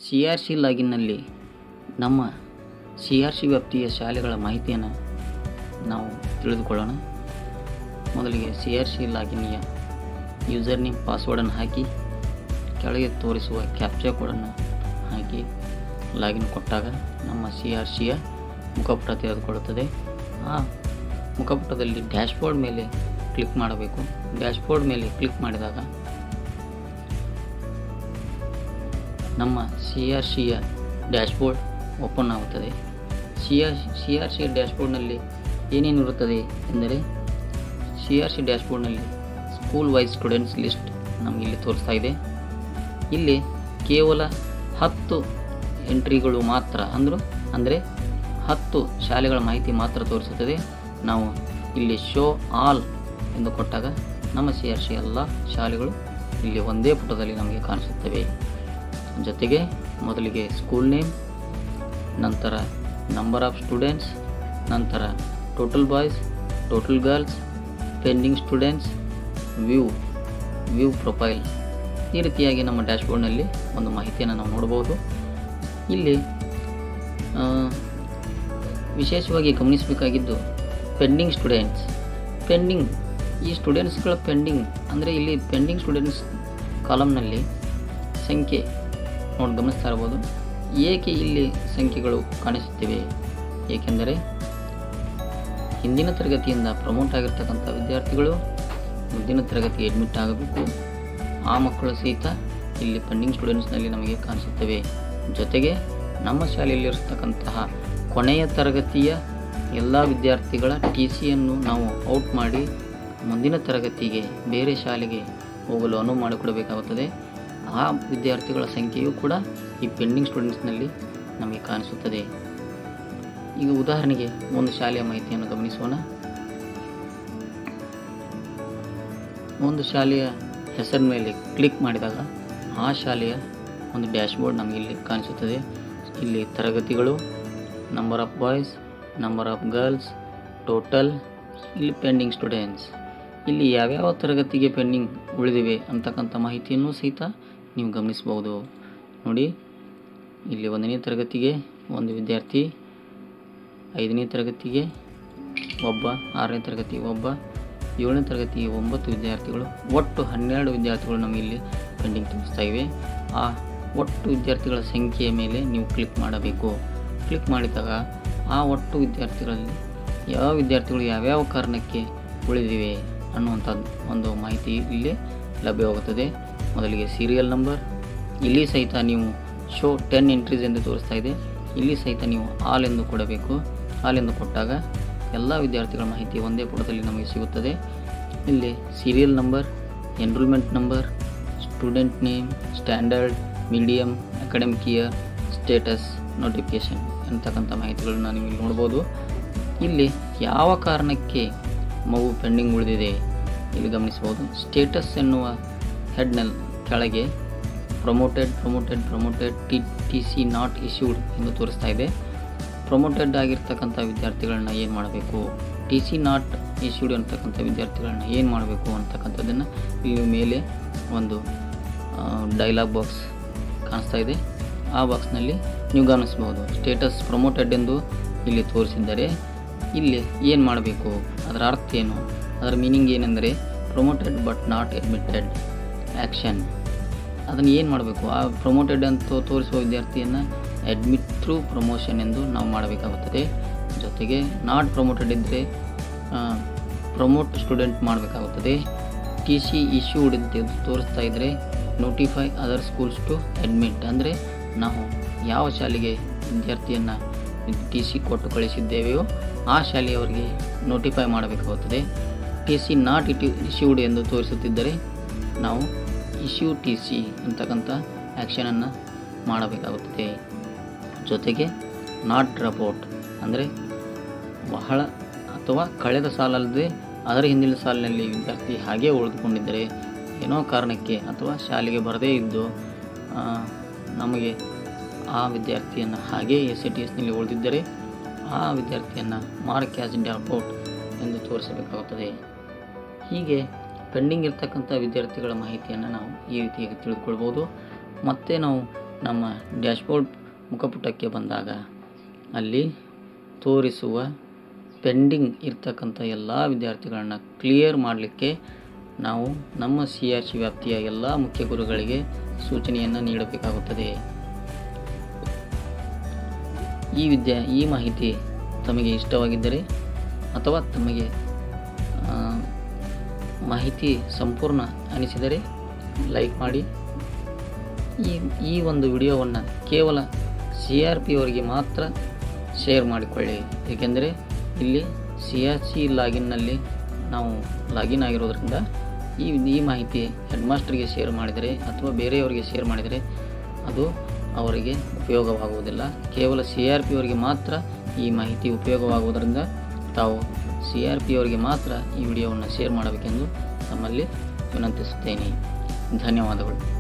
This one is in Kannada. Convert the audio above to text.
ಸಿ ಆರ್ ಸಿ ಲಾಗಿನ್ನಲ್ಲಿ ನಮ್ಮ ಸಿ ಆರ್ ಸಿ ವ್ಯಾಪ್ತಿಯ ಶಾಲೆಗಳ ಮಾಹಿತಿಯನ್ನು ನಾವು ತಿಳಿದುಕೊಳ್ಳೋಣ ಮೊದಲಿಗೆ ಸಿ ಆರ್ ಸಿ ಲಾಗಿನ್ನಿಯ ಯೂಸರ್ ನೇಮ್ ಪಾಸ್ವರ್ಡನ್ನು ಹಾಕಿ ಕೆಳಗೆ ತೋರಿಸುವ ಕ್ಯಾಪ್ಚಾ ಕೋಡನ್ನು ಹಾಕಿ ಲಾಗಿನ್ ಕೊಟ್ಟಾಗ ನಮ್ಮ ಸಿ ಆರ್ ಸಿಯ ಮುಖಪುಟ ತೆರೆದುಕೊಳ್ಳುತ್ತದೆ ಆ ಮುಖಪುಟದಲ್ಲಿ ಡ್ಯಾಶ್ಬೋರ್ಡ್ ಮೇಲೆ ಕ್ಲಿಕ್ ಮಾಡಬೇಕು ಡ್ಯಾಶ್ಬೋರ್ಡ್ ಮೇಲೆ ಕ್ಲಿಕ್ ಮಾಡಿದಾಗ ನಮ್ಮ ಸಿ ಆರ್ ಸಿಯ ಡ್ಯಾಶ್ಬೋರ್ಡ್ ಓಪನ್ ಆಗುತ್ತದೆ ಸಿ ಆರ್ ಸಿ ಆರ್ ಸಿಯ ಡ್ಯಾಶ್ಬೋರ್ಡ್ನಲ್ಲಿ ಏನೇನು ಇರುತ್ತದೆ ಎಂದರೆ ಸಿ ಆರ್ ಸಿ ಡ್ಯಾಶ್ಬೋರ್ಡ್ನಲ್ಲಿ ಸ್ಕೂಲ್ ವೈಸ್ ಸ್ಟೂಡೆಂಟ್ಸ್ ಲಿಸ್ಟ್ ನಮಗೆ ಇಲ್ಲಿ ತೋರಿಸ್ತಾ ಇದೆ ಇಲ್ಲಿ ಕೇವಲ ಹತ್ತು ಎಂಟ್ರಿಗಳು ಮಾತ್ರ ಅಂದರು ಅಂದರೆ ಹತ್ತು ಶಾಲೆಗಳ ಮಾಹಿತಿ ಮಾತ್ರ ತೋರಿಸುತ್ತದೆ ನಾವು ಇಲ್ಲಿ ಶೋ ಆಲ್ ಎಂದು ಕೊಟ್ಟಾಗ ನಮ್ಮ ಸಿ ಆರ್ ಸಿ ಎಲ್ಲ ಶಾಲೆಗಳು ಇಲ್ಲಿ ಒಂದೇ ಪುಟದಲ್ಲಿ ನಮಗೆ ಕಾಣಿಸುತ್ತವೆ ಜೊತೆಗೆ ಮೊದಲಿಗೆ ಸ್ಕೂಲ್ ನೇಮ್ ನಂತರ ನಂಬರ್ ಆಫ್ ಸ್ಟೂಡೆಂಟ್ಸ್ ನಂತರ total boys total girls pending students view view profile ಈ ರೀತಿಯಾಗಿ ನಮ್ಮ ಡ್ಯಾಶ್ಬೋರ್ಡ್ನಲ್ಲಿ ಒಂದು ಮಾಹಿತಿಯನ್ನು ನಾವು ನೋಡಬಹುದು ಇಲ್ಲಿ ಆ, ವಿಶೇಷವಾಗಿ ಗಮನಿಸಬೇಕಾಗಿದ್ದು ಪೆಂಡಿಂಗ್ ಸ್ಟೂಡೆಂಟ್ಸ್ ಪೆಂಡಿಂಗ್ ಈ ಸ್ಟೂಡೆಂಟ್ಸ್ಗಳ ಪೆಂಡಿಂಗ್ ಅಂದರೆ ಇಲ್ಲಿ ಪೆಂಡಿಂಗ್ ಸ್ಟೂಡೆಂಟ್ಸ್ ಕಾಲಮ್ನಲ್ಲಿ ಸಂಖ್ಯೆ ನೋಡಿ ಗಮನಿಸ್ತಾ ಇರ್ಬೋದು ಏಕೆ ಇಲ್ಲಿ ಸಂಖ್ಯೆಗಳು ಕಾಣಿಸುತ್ತಿವೆ ಏಕೆಂದರೆ ಹಿಂದಿನ ತರಗತಿಯಿಂದ ಪ್ರಮೋಟ್ ಆಗಿರ್ತಕ್ಕಂಥ ವಿದ್ಯಾರ್ಥಿಗಳು ಮುಂದಿನ ತರಗತಿ ಅಡ್ಮಿಟ್ ಆಗಬೇಕು ಆ ಮಕ್ಕಳು ಸಹಿತ ಇಲ್ಲಿ ಪೆಂಡಿಂಗ್ ಸ್ಟೂಡೆಂಟ್ಸ್ನಲ್ಲಿ ನಮಗೆ ಕಾಣಿಸುತ್ತವೆ ಜೊತೆಗೆ ನಮ್ಮ ಶಾಲೆಯಲ್ಲಿರ್ತಕ್ಕಂತಹ ಕೊನೆಯ ತರಗತಿಯ ಎಲ್ಲ ವಿದ್ಯಾರ್ಥಿಗಳ ಟಿ ಸಿಯನ್ನು ನಾವು ಔಟ್ ಮಾಡಿ ಮುಂದಿನ ತರಗತಿಗೆ ಬೇರೆ ಶಾಲೆಗೆ ಹೋಗಲು ಅನುವು ಮಾಡಿಕೊಡಬೇಕಾಗುತ್ತದೆ ಆ ವಿದ್ಯಾರ್ಥಿಗಳ ಸಂಖ್ಯೆಯೂ ಕೂಡ ಈ ಪೆಂಡಿಂಗ್ ಸ್ಟೂಡೆಂಟ್ಸ್ನಲ್ಲಿ ನಮಗೆ ಕಾಣಿಸುತ್ತದೆ ಈಗ ಉದಾಹರಣೆಗೆ ಒಂದು ಶಾಲೆಯ ಮಾಹಿತಿಯನ್ನು ಗಮನಿಸೋಣ ಒಂದು ಶಾಲೆಯ ಹೆಸರಿನ ಮೇಲೆ ಕ್ಲಿಕ್ ಮಾಡಿದಾಗ ಆ ಶಾಲೆಯ ಒಂದು ಡ್ಯಾಶ್ಬೋರ್ಡ್ ನಮಗೆ ಇಲ್ಲಿ ಕಾಣಿಸುತ್ತದೆ ಇಲ್ಲಿ ತರಗತಿಗಳು number of boys number of girls total ಇಲ್ಲಿ ಪೆಂಡಿಂಗ್ ಸ್ಟೂಡೆಂಟ್ಸ್ ಇಲ್ಲಿ ಯಾವ್ಯಾವ ತರಗತಿಗೆ ಪೆಂಡಿಂಗ್ ಉಳಿದಿವೆ ಅಂತಕ್ಕಂಥ ಮಾಹಿತಿಯನ್ನು ಸಹಿತ ನೀವು ಗಮನಿಸಬಹುದು ನೋಡಿ ಇಲ್ಲಿ ಒಂದನೇ ತರಗತಿಗೆ ಒಂದು ವಿದ್ಯಾರ್ಥಿ ಐದನೇ ತರಗತಿಗೆ ಒಬ್ಬ ಆರನೇ ತರಗತಿಗೆ ಒಬ್ಬ ಏಳನೇ ತರಗತಿಗೆ ಒಂಬತ್ತು ವಿದ್ಯಾರ್ಥಿಗಳು ಒಟ್ಟು ಹನ್ನೆರಡು ವಿದ್ಯಾರ್ಥಿಗಳು ನಮಗೆ ಇಲ್ಲಿ ಪೆಂಡಿಂಗ್ ತೋರಿಸ್ತಾ ಇವೆ ಆ ಒಟ್ಟು ವಿದ್ಯಾರ್ಥಿಗಳ ಸಂಖ್ಯೆಯ ಮೇಲೆ ನೀವು ಕ್ಲಿಕ್ ಮಾಡಬೇಕು ಕ್ಲಿಕ್ ಮಾಡಿದಾಗ ಆ ಒಟ್ಟು ವಿದ್ಯಾರ್ಥಿಗಳಲ್ಲಿ ಯಾವ ವಿದ್ಯಾರ್ಥಿಗಳು ಯಾವ್ಯಾವ ಕಾರಣಕ್ಕೆ ಉಳಿದಿವೆ ಅನ್ನುವಂಥದ್ದು ಒಂದು ಮಾಹಿತಿ ಇಲ್ಲಿ ಲಭ್ಯವಾಗುತ್ತದೆ ಮೊದಲಿಗೆ ಸೀರಿಯಲ್ ನಂಬರ್ ಇಲ್ಲಿ ಸಹಿತ ನೀವು ಶೋ ಟೆನ್ ಎಂಟ್ರೀಸ್ ಎಂದು ತೋರಿಸ್ತಾ ಇದೆ ಇಲ್ಲಿ ಸಹಿತ ನೀವು ಆಲ್ ಎಂದು ಕೊಡಬೇಕು ಆಲ್ ಎಂದು ಕೊಟ್ಟಾಗ ಎಲ್ಲ ವಿದ್ಯಾರ್ಥಿಗಳ ಮಾಹಿತಿ ಒಂದೇ ಪುಟದಲ್ಲಿ ನಮಗೆ ಸಿಗುತ್ತದೆ ಇಲ್ಲಿ serial number enrolment number student name standard medium academic year status notification ಅಂತಕ್ಕಂಥ ಮಾಹಿತಿಗಳನ್ನ ನೀವು ಇಲ್ಲಿ ನೋಡ್ಬೋದು ಇಲ್ಲಿ ಯಾವ ಕಾರಣಕ್ಕೆ ಮಗು ಪೆಂಡಿಂಗ್ ಉಳಿದಿದೆ ಇಲ್ಲಿ ಗಮನಿಸ್ಬೋದು ಸ್ಟೇಟಸ್ ಎನ್ನುವ ಹೆಡ್ನಲ್ಲಿ ಕೆಳಗೆ promoted promoted promoted T T C not issued ಎಂದು ತೋರಿಸ್ತಾ ಇದೆ ಪ್ರೊಮೋಟೆಡ್ ಆಗಿರ್ತಕ್ಕಂಥ ವಿದ್ಯಾರ್ಥಿಗಳನ್ನ ಏನು ಮಾಡಬೇಕು ಟಿ ಸಿ ನಾಟ್ ಇಶ್ಯೂಡ್ ಅಂತಕ್ಕಂಥ ವಿದ್ಯಾರ್ಥಿಗಳನ್ನ ಏನು ಮಾಡಬೇಕು ಅಂತಕ್ಕಂಥದ್ದನ್ನು ಇಲ್ಲಿ ಮೇಲೆ ಒಂದು ಡೈಲಾಗ್ ಬಾಕ್ಸ್ ಕಾಣಿಸ್ತಾ ಇದೆ ಆ ಬಾಕ್ಸ್ನಲ್ಲಿ ನೀವು ಗಮನಿಸಬಹುದು ಸ್ಟೇಟಸ್ ಪ್ರೊಮೋಟೆಡ್ ಎಂದು ಇಲ್ಲಿ ತೋರಿಸಿದ್ದಾರೆ ಇಲ್ಲಿ ಏನು ಮಾಡಬೇಕು ಅದರ ಅರ್ಥ ಏನು ಅದರ ಮೀನಿಂಗ್ ಏನೆಂದರೆ promoted but not admitted action ಅದನ್ನು ಏನು ಮಾಡಬೇಕು ಆ ಪ್ರೊಮೋಟೆಡ್ ಅಂತ ತೋರಿಸುವ ವಿದ್ಯಾರ್ಥಿಯನ್ನು ಅಡ್ಮಿಟ್ ಥ್ರೂ ಪ್ರಮೋಷನ್ ಎಂದು ನಾವು ಮಾಡಬೇಕಾಗುತ್ತದೆ ಜೊತೆಗೆ ನಾಟ್ ಪ್ರಮೋಟೆಡ್ ಇದ್ದರೆ ಪ್ರಮೋಟ್ ಸ್ಟೂಡೆಂಟ್ ಮಾಡಬೇಕಾಗುತ್ತದೆ ಟಿ ಸಿ ಇಶ್ಯೂಡ್ ಅಂತ ತೋರಿಸ್ತಾ ಇದ್ದರೆ notify other schools to admit ಅಂದರೆ ನಾವು ಯಾವ ಶಾಲೆಗೆ ವಿದ್ಯಾರ್ಥಿಯನ್ನು ಟಿ ಸಿ ಕೊಟ್ಟು ಕಳಿಸಿದ್ದೇವೆಯೋ ಆ ಶಾಲೆಯವರಿಗೆ ನೋಟಿಫೈ ಮಾಡಬೇಕಾಗುತ್ತದೆ T C not yet issued ಎಂದು ತೋರಿಸುತ್ತಿದ್ದರೆ ನಾವು ಇಶ್ಯೂ ಟಿ ಸಿ ಅಂತಕ್ಕಂಥ ಆ್ಯಕ್ಷನನ್ನು ಮಾಡಬೇಕಾಗುತ್ತದೆ ಜೊತೆಗೆ ನಾಟ್ ಡ್ರಾಪ್ಔಟ್ ಅಂದರೆ ಬಹಳ ಅಥವಾ ಕಳೆದ ಸಾಲಲ್ಲದೆ ಅದರ ಹಿಂದಿನ ಸಾಲಿನಲ್ಲಿ ವಿದ್ಯಾರ್ಥಿ ಹಾಗೇ ಉಳಿದುಕೊಂಡಿದ್ದರೆ ಏನೋ ಕಾರಣಕ್ಕೆ ಅಥವಾ ಶಾಲೆಗೆ ಬರದೇ ಇದ್ದು ಆ, ನಮಗೆ ಆ ವಿದ್ಯಾರ್ಥಿಯನ್ನು ಹಾಗೇ ಎಸ್ ಸಿ ಟಿ ಎಸ್ನಲ್ಲಿ ಉಳಿದಿದ್ದರೆ ಆ ವಿದ್ಯಾರ್ಥಿಯನ್ನು ಮಾರ್ಕ್ ಆ್ಯಸ್ ಡ್ರಾಪ್ಔಟ್ ಎಂದು ತೋರಿಸಬೇಕಾಗುತ್ತದೆ ಹೀಗೆ ಪೆಂಡಿಂಗ್ ಇರ್ತಕ್ಕಂಥ ವಿದ್ಯಾರ್ಥಿಗಳ ಮಾಹಿತಿಯನ್ನು ನಾವು ಈ ರೀತಿಯಾಗಿ ತಿಳಿದುಕೊಳ್ಬೋದು ಮತ್ತು ನಾವು ನಮ್ಮ ಡ್ಯಾಶ್ಬೋರ್ಡ್ ಮುಖಪುಟಕ್ಕೆ ಬಂದಾಗ ಅಲ್ಲಿ ತೋರಿಸುವ ಪೆಂಡಿಂಗ್ ಇರ್ತಕ್ಕಂಥ ಎಲ್ಲ ವಿದ್ಯಾರ್ಥಿಗಳನ್ನ ಕ್ಲಿಯರ್ ಮಾಡಲಿಕ್ಕೆ ನಾವು ನಮ್ಮ ಸಿ ಆರ್ ಸಿ ವ್ಯಾಪ್ತಿಯ ಎಲ್ಲ ಮುಖ್ಯ ಗುರುಗಳಿಗೆ ಸೂಚನೆಯನ್ನು ನೀಡಬೇಕಾಗುತ್ತದೆ ಈ ವಿದ್ಯಾ ಈ ಮಾಹಿತಿ ತಮಗೆ ಇಷ್ಟವಾಗಿದ್ದರೆ ಅಥವಾ ತಮಗೆ ಆ, ಮಾಹಿತಿ ಸಂಪೂರ್ಣ ಅನಿಸಿದರೆ ಲೈಕ್ ಮಾಡಿ ಈ ಈ ಒಂದು ವಿಡಿಯೋವನ್ನು ಕೇವಲ ಸಿ ಆರ್ ಪಿ ಅವರಿಗೆ ಮಾತ್ರ ಶೇರ್ ಮಾಡಿಕೊಳ್ಳಿ ಏಕೆಂದರೆ ಇಲ್ಲಿ ಸಿ ಆರ್ ಸಿ ಲಾಗಿನ್ನಲ್ಲಿ ನಾವು ಲಾಗಿನ್ ಆಗಿರೋದ್ರಿಂದ ಈ ಈ ಮಾಹಿತಿ ಹೆಡ್ ಮಾಸ್ಟರ್ಗೆ ಶೇರ್ ಮಾಡಿದರೆ ಅಥವಾ ಬೇರೆಯವರಿಗೆ ಶೇರ್ ಮಾಡಿದರೆ ಅದು ಅವರಿಗೆ ಉಪಯೋಗವಾಗುವುದಿಲ್ಲ ಕೇವಲ ಸಿ ಆರ್ ಪಿ ಅವರಿಗೆ ಮಾತ್ರ ಈ ಮಾಹಿತಿ ಉಪಯೋಗವಾಗುವುದರಿಂದ ತಾವು ಸಿ ಆರ್ ಪಿ ಅವರಿಗೆ ಮಾತ್ರ ಈ ವಿಡಿಯೋವನ್ನು ಶೇರ್ ಮಾಡಬೇಕೆಂದು ತಮ್ಮಲ್ಲಿ ವಿನಂತಿಸುತ್ತೇನೆ ಧನ್ಯವಾದಗಳು